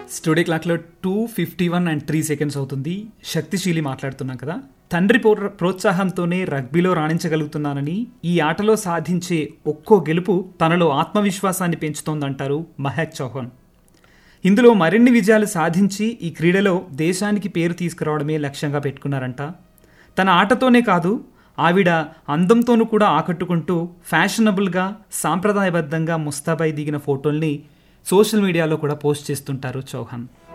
studio క్లాక్లో two fifty one and three seconds అవుతుంది శక్తిశీలి మాట్లాడుతున్నాం కదా తండ్రి పో- ప్రోత్సాహంతోనే రగ్బీలో రాణించగలుగుతున్నానని ఈ ఆటలో సాధించే ఒక్కో గెలుపు తనలో ఆత్మవిశ్వాసాన్ని పెంచుతోందంటారు మహక్ చౌహాన్ ఇందులో మరిన్ని విజయాలు సాధించి ఈ క్రీడలో దేశానికి పేరు తీసుకురావడమే లక్ష్యంగా పెట్టుకున్నారంట తన ఆటతోనే కాదు ఆవిడ అందంతోనూ కూడా ఆకట్టుకుంటూ ఫ్యాషనబుల్గా సాంప్రదాయబద్ధంగా ముస్తాబాయి దిగిన ఫోటోల్ని సోషల్ మీడియాలో కూడా పోస్ట్ చేస్తుంటారు చౌహాన్